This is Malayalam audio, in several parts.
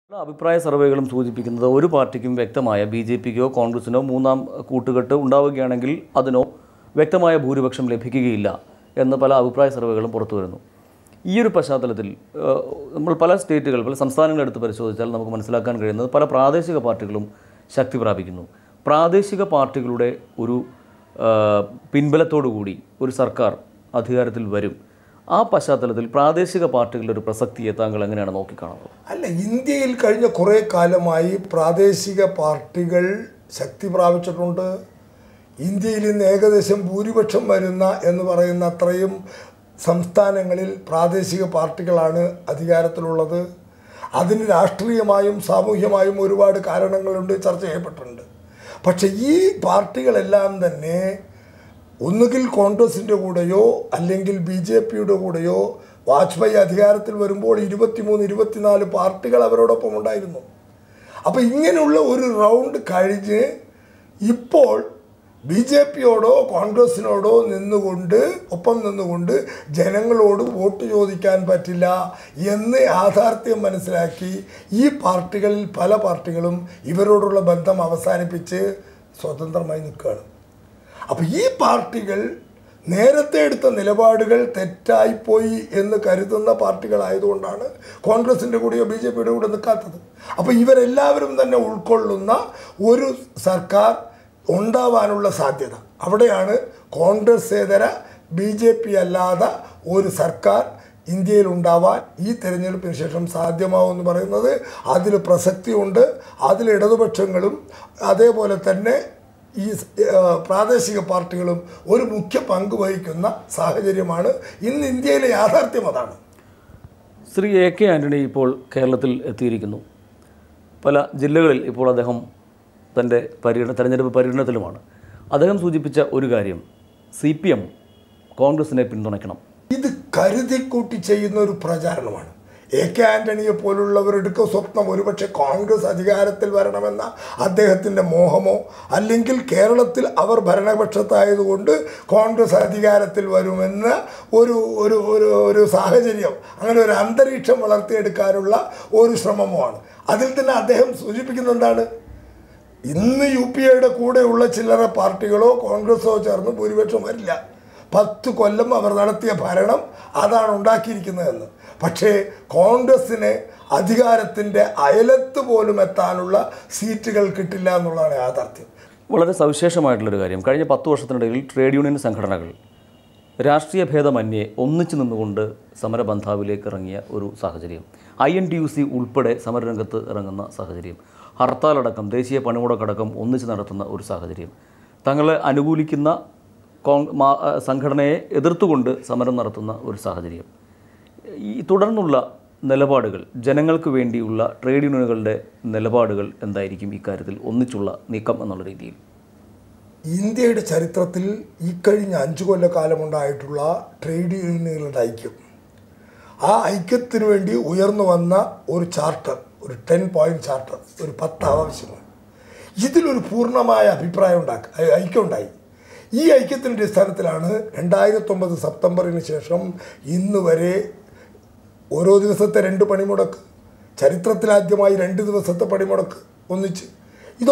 പല അഭിപ്രായ സർവേകളും സൂചിപ്പിക്കുന്നത് ഒരു പാർട്ടിക്കും വ്യക്തമായ ബി ജെ പിക്കോ കോൺഗ്രസിനോ മൂന്നാം കൂട്ടുകെട്ട് ഉണ്ടാവുകയാണെങ്കിൽ അതിനോ വ്യക്തമായ ഭൂരിപക്ഷം ലഭിക്കുകയില്ല എന്ന് പല അഭിപ്രായ സർവേകളും പുറത്തു വരുന്നു ഈ ഒരു പശ്ചാത്തലത്തിൽ ഏഹ്, നമ്മൾ പല സ്റ്റേറ്റുകൾ പല സംസ്ഥാനങ്ങളെടുത്ത് പരിശോധിച്ചാൽ നമുക്ക് മനസ്സിലാക്കാൻ കഴിയുന്നത് പല പ്രാദേശിക പാർട്ടികളും ശക്തി പ്രാപിക്കുന്നു പ്രാദേശിക പാർട്ടികളുടെ ഒരു ഏഹ്, പിൻബലത്തോടു കൂടി ഒരു സർക്കാർ അധികാരത്തിൽ വരും ആ പശ്ചാത്തലത്തിൽ പ്രാദേശിക പാർട്ടികളുടെ ഒരു പ്രസക്തിയെ താങ്കൾ എങ്ങനെയാണ് നോക്കിക്കാണുന്നത് അല്ല ഇന്ത്യയിൽ കഴിഞ്ഞ കുറേ കാലമായി പ്രാദേശിക പാർട്ടികൾ ശക്തി പ്രാപിച്ചിട്ടുണ്ട് ഇന്ത്യയിൽ ഇന്ന് ഏകദേശം ഭൂരിപക്ഷം വരുന്ന എന്ന് പറയുന്ന അത്രയും സംസ്ഥാനങ്ങളിൽ പ്രാദേശിക പാർട്ടികളാണ് അധികാരത്തിലുള്ളത് അതിന് രാഷ്ട്രീയമായും സാമൂഹ്യമായും ഒരുപാട് കാരണങ്ങളുണ്ട് ചർച്ച ചെയ്യപ്പെട്ടിട്ടുണ്ട് പക്ഷേ ഈ പാർട്ടികളെല്ലാം തന്നെ ഒന്നുകിൽ കോൺഗ്രസിൻ്റെ കൂടെയോ അല്ലെങ്കിൽ ബി ജെ പിയുടെ കൂടെയോ വാജ്പേയി അധികാരത്തിൽ വരുമ്പോൾ ഇരുപത്തിമൂന്ന് ഇരുപത്തിനാല് പാർട്ടികൾ അവരോടൊപ്പം ഉണ്ടായിരുന്നു അപ്പോൾ ഇങ്ങനെയുള്ള ഒരു റൗണ്ട് കഴിഞ്ഞ് ഇപ്പോൾ ബി ജെ പിയോടോ കോൺഗ്രസിനോടോ നിന്നുകൊണ്ട് ഒപ്പം നിന്നുകൊണ്ട് ജനങ്ങളോട് വോട്ട് ചോദിക്കാൻ പറ്റില്ല എന്ന് യാഥാർത്ഥ്യം മനസ്സിലാക്കി ഈ പാർട്ടികളിൽ പല പാർട്ടികളും ഇവരോടുള്ള ബന്ധം അവസാനിപ്പിച്ച് സ്വതന്ത്രമായി നിൽക്കുകയാണ് അപ്പോൾ ഈ പാർട്ടികൾ നേരത്തെ എടുത്ത നിലപാടുകൾ തെറ്റായിപ്പോയി എന്ന് കരുതുന്ന പാർട്ടികളായതുകൊണ്ടാണ് കോൺഗ്രസിൻ്റെ കൂടെയോ ബി ജെ പിയുടെ കൂടെ നിൽക്കാത്തത് അപ്പോൾ ഇവരെല്ലാവരും തന്നെ ഉൾക്കൊള്ളുന്ന ഒരു സർക്കാർ ഉണ്ടാവാനുള്ള സാധ്യത അവിടെയാണ് കോൺഗ്രസേതര ബി ജെ പി അല്ലാതെ ഒരു സർക്കാർ ഇന്ത്യയിൽ ഉണ്ടാവാൻ ഈ തെരഞ്ഞെടുപ്പിന് ശേഷം സാധ്യമാവുമെന്ന് പറയുന്നത് അതിൽ പ്രസക്തിയുണ്ട് അതിൽ ഇടതുപക്ഷങ്ങളും അതേപോലെ തന്നെ ഈ സ്- ആ, പ്രാദേശിക പാർട്ടികളും ഒരു മുഖ്യ പങ്ക് വഹിക്കുന്ന സാഹചര്യമാണ് ഇന്ന് ഇന്ത്യയിലെ യാഥാർത്ഥ്യം അതാണ് ശ്രീ എ കെ ആൻ്റണി ഇപ്പോൾ കേരളത്തിൽ എത്തിയിരിക്കുന്നു പല ജില്ലകളിൽ ഇപ്പോൾ അദ്ദേഹം തൻ്റെ പര്യടന തെരഞ്ഞെടുപ്പ് പര്യടനത്തിലുമാണ് അദ്ദേഹം സൂചിപ്പിച്ച ഒരു കാര്യം സി പി എം കോൺഗ്രസിനെ പിന്തുണയ്ക്കണം ഇത് കരുതിക്കൂട്ടി ചെയ്യുന്ന ഒരു പ്രചാരണമാണ് എ കെ ആന്റണിയെ പോലുള്ളവരുടെ സ്വപ്നം ഒരുപക്ഷെ കോൺഗ്രസ് അധികാരത്തിൽ വരണമെന്ന അദ്ദേഹത്തിൻ്റെ മോഹമോ അല്ലെങ്കിൽ കേരളത്തിൽ അവർ ഭരണപക്ഷത്തായതുകൊണ്ട് കോൺഗ്രസ് അധികാരത്തിൽ വരുമെന്ന ഒരു ഒരു ഒരു ഒരു സാഹചര്യം അങ്ങനെ ഒരു അന്തരീക്ഷം വളർത്തിയെടുക്കാനുള്ള ഒരു ശ്രമമാണ് അതിൽ തന്നെ അദ്ദേഹം സൂചിപ്പിക്കുന്ന എന്താണ് ഇന്ന് യു പി എയുടെ കൂടെയുള്ള ചില്ലറ പാർട്ടികളോ കോൺഗ്രസോ ചേർന്ന് ഭൂരിപക്ഷം വരില്ല പത്ത് കൊല്ലം അവർ നടത്തിയ ഭരണം അതാണ് ഉണ്ടാക്കിയിരിക്കുന്നതെന്ന് പക്ഷേ കോൺഗ്രസ്സിന് അധികാരത്തിൻ്റെ അയലത്ത് പോലും എത്താനുള്ള സീറ്റുകൾ കിട്ടില്ല എന്നുള്ളതാണ് യാഥാർത്ഥ്യം വളരെ സവിശേഷമായിട്ടുള്ളൊരു കാര്യം കഴിഞ്ഞ പത്ത് വർഷത്തിനിടയിൽ ട്രേഡ് യൂണിയൻ സംഘടനകൾ രാഷ്ട്രീയ ഭേദമന്യേ ഒന്നിച്ചു നിന്നുകൊണ്ട് സമരബന്ധാവിലേക്ക് ഇറങ്ങിയ ഒരു സാഹചര്യം I N T U C ഉൾപ്പെടെ സമരരംഗത്ത് ഇറങ്ങുന്ന സാഹചര്യം ഹർത്താലടക്കം ദേശീയ പണിമുടക്കടക്കം ഒന്നിച്ച് നടത്തുന്ന ഒരു സാഹചര്യം തങ്ങളെ അനുകൂലിക്കുന്ന കോൺ മാ- ആ, സംഘടനയെ എതിർത്തുകൊണ്ട് സമരം നടത്തുന്ന ഒരു സാഹചര്യം ഈ തുടർന്നുള്ള നിലപാടുകൾ ജനങ്ങൾക്ക് വേണ്ടിയുള്ള ട്രേഡ് യൂണിയനുകളുടെ നിലപാടുകൾ എന്തായിരിക്കും ഇക്കാര്യത്തിൽ ഒന്നിച്ചുള്ള നീക്കം എന്നുള്ള രീതിയിൽ ഇന്ത്യയുടെ ചരിത്രത്തിൽ ഈ കഴിഞ്ഞ അഞ്ചു കൊല്ലക്കാലമുണ്ടായിട്ടുള്ള ട്രേഡ് യൂണിയനുകളുടെ ഐക്യം ആ ഐക്യത്തിന് വേണ്ടി ഉയർന്നു വന്ന ഒരു ചാർട്ടർ ഒരു ടെൻ പോയിന്റ് ചാർട്ടർ ഒരു പത്ത് ആവശ്യങ്ങൾ ഇതിലൊരു പൂർണ്ണമായ അഭിപ്രായം ഉണ്ടാക്ക ഐക്യം ഉണ്ടായി ഈ ഐക്യത്തിൻ്റെ അടിസ്ഥാനത്തിലാണ് രണ്ടായിരത്തൊമ്പത് സെപ്റ്റംബറിന് ശേഷം ഇന്ന് വരെ ഓരോ ദിവസത്തെ രണ്ട് പണിമുടക്ക് ചരിത്രത്തിലാദ്യമായി രണ്ട് ദിവസത്തെ പണിമുടക്ക് ഒന്നിച്ച് ഇത്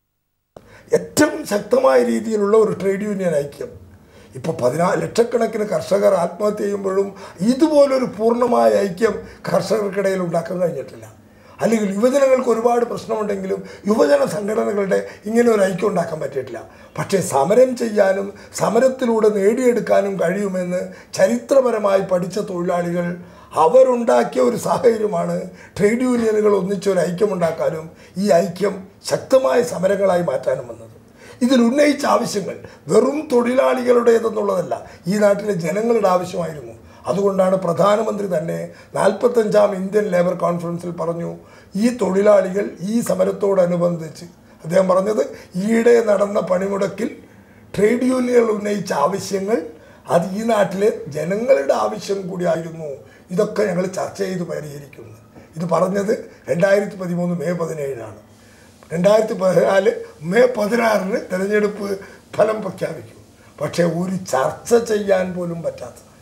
ഏറ്റവും ശക്തമായ രീതിയിലുള്ള ഒരു ട്രേഡ് യൂണിയൻ ഐക്യം ഇപ്പോൾ പതിനാ ലക്ഷക്കണക്കിന് കർഷകർ ആത്മഹത്യ ചെയ്യുമ്പോഴും ഇതുപോലൊരു പൂർണ്ണമായ ഐക്യം കർഷകർക്കിടയിൽ ഉണ്ടാക്കാൻ കഴിഞ്ഞിട്ടില്ല അല്ലെങ്കിൽ യുവജനങ്ങൾക്ക് ഒരുപാട് പ്രശ്നമുണ്ടെങ്കിലും യുവജന സംഘടനകളുടെ ഇങ്ങനെ ഒരു ഐക്യം ഉണ്ടാക്കാൻ പറ്റിയിട്ടില്ല പക്ഷേ സമരം ചെയ്യാനും സമരത്തിലൂടെ നേടിയെടുക്കാനും കഴിയുമെന്ന് ചരിത്രപരമായി പഠിച്ച തൊഴിലാളികൾ അവരുണ്ടാക്കിയ ഒരു സാഹചര്യമാണ് ട്രേഡ് യൂണിയനുകൾ ഒന്നിച്ചൊരു ഐക്യമുണ്ടാക്കാനും ഈ ഐക്യം ശക്തമായ സമരങ്ങളായി മാറ്റാനും വന്നത് ഇതിൽ ഉന്നയിച്ച ആവശ്യങ്ങൾ വെറും തൊഴിലാളികളുടേതെന്നുള്ളതല്ല ഈ നാട്ടിലെ ജനങ്ങളുടെ ആവശ്യമായിരുന്നു അതുകൊണ്ടാണ് പ്രധാനമന്ത്രി തന്നെ നാൽപ്പത്തഞ്ചാം ഇന്ത്യൻ ലേബർ കോൺഫറൻസിൽ പറഞ്ഞു ഈ തൊഴിലാളികൾ ഈ സമരത്തോടനുബന്ധിച്ച് അദ്ദേഹം പറഞ്ഞത് ഈയിടെ നടന്ന പണിമുടക്കിൽ ട്രേഡ് യൂണിയനുകൾ ഉന്നയിച്ച ആവശ്യങ്ങൾ അത് ഈ നാട്ടിലെ ജനങ്ങളുടെ ആവശ്യം കൂടിയായിരുന്നു ഇതൊക്കെ ഞങ്ങൾ ചർച്ച ചെയ്ത് പരിഹരിക്കുന്നു ഇത് പറഞ്ഞത് രണ്ടായിരത്തി പതിമൂന്ന് മെയ് പതിനേഴിനാണ് രണ്ടായിരത്തി പതിനാല് മെയ് പതിനാറിന് തെരഞ്ഞെടുപ്പ് ഫലം പ്രഖ്യാപിക്കും പക്ഷേ ഒരു ചർച്ച ചെയ്യാൻ പോലും പറ്റാത്തത്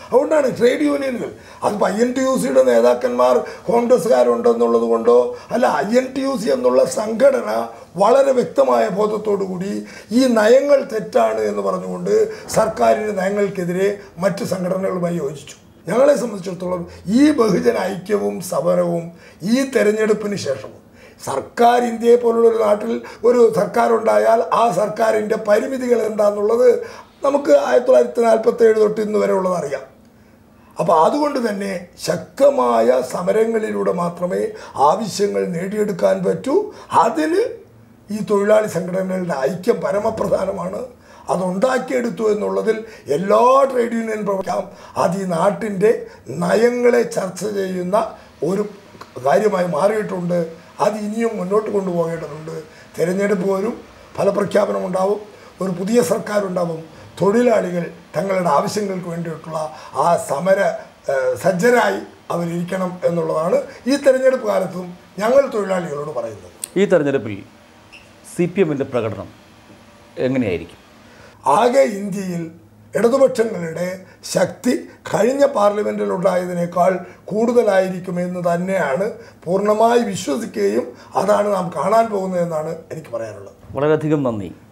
അതുകൊണ്ടാണ് ട്രേഡ് യൂണിയനുകൾ അതിപ്പോൾ ഐ എൻ ടി യു സിയുടെ നേതാക്കന്മാർ കോൺഗ്രസ്സുകാരുണ്ടെന്നുള്ളത് കൊണ്ടോ അല്ല I N T U C എന്നുള്ള സംഘടന വളരെ വ്യക്തമായ ബോധത്തോടു കൂടി ഈ നയങ്ങൾ തെറ്റാണ് എന്ന് പറഞ്ഞുകൊണ്ട് സർക്കാരിൻ്റെ നയങ്ങൾക്കെതിരെ മറ്റ് സംഘടനകളുമായി യോജിച്ചു ഞങ്ങളെ സംബന്ധിച്ചിടത്തോളം ഈ ബഹുജന ഐക്യവും സമരവും ഈ തെരഞ്ഞെടുപ്പിന് ശേഷവും സർക്കാർ ഇന്ത്യയെ പോലുള്ള ഒരു നാട്ടിൽ ഒരു സർക്കാർ ഉണ്ടായാൽ ആ സർക്കാരിൻ്റെ പരിമിതികൾ എന്താണെന്നുള്ളത് നമുക്ക് ആയിരത്തി തൊള്ളായിരത്തി നാൽപ്പത്തി ഏഴ് തൊട്ട് ഇന്ന് വരെ ഉള്ളത് അറിയാം അപ്പോൾ അതുകൊണ്ട് തന്നെ ശക്തമായ സമരങ്ങളിലൂടെ മാത്രമേ ആവശ്യങ്ങൾ നേടിയെടുക്കാൻ പറ്റൂ അതിന് ഈ തൊഴിലാളി സംഘടനകളുടെ ഐക്യം പരമപ്രധാനമാണ് അതുണ്ടാക്കിയെടുത്തു എന്നുള്ളതിൽ എല്ലാ ട്രേഡ് യൂണിയൻ പ്രവർത്തിക്കാം അത് ഈ നാട്ടിൻ്റെ നയങ്ങളെ ചർച്ച ചെയ്യുന്ന ഒരു കാര്യമായി മാറിയിട്ടുണ്ട് അത് ഇനിയും മുന്നോട്ട് കൊണ്ടുപോകേണ്ടതുണ്ട് തിരഞ്ഞെടുപ്പ് വരും ഫലപ്രഖ്യാപനം ഉണ്ടാവും ഒരു പുതിയ സർക്കാർ ഉണ്ടാവും തൊഴിലാളികൾ തങ്ങളുടെ ആവശ്യങ്ങൾക്ക് വേണ്ടിയിട്ടുള്ള ആ സമര ഏഹ്, സജ്ജരായി അവരിരിക്കണം എന്നുള്ളതാണ് ഈ തെരഞ്ഞെടുപ്പ് കാലത്തും ഞങ്ങൾ തൊഴിലാളികളോട് പറയുന്നത് ഈ തെരഞ്ഞെടുപ്പിൽ സി പി എമ്മിൻ്റെ പ്രകടനം എങ്ങനെയായിരിക്കും ആകെ ഇന്ത്യയിൽ ഇടതുപക്ഷങ്ങളുടെ ശക്തി കഴിഞ്ഞ പാർലമെൻറ്റിൽ ഉണ്ടായതിനേക്കാൾ കൂടുതലായിരിക്കുമെന്ന് തന്നെയാണ് പൂർണ്ണമായി വിശ്വസിക്കുകയും അതാണ് നാം കാണാൻ പോകുന്നതെന്നാണ് എനിക്ക് പറയാനുള്ളത് വളരെയധികം നന്ദി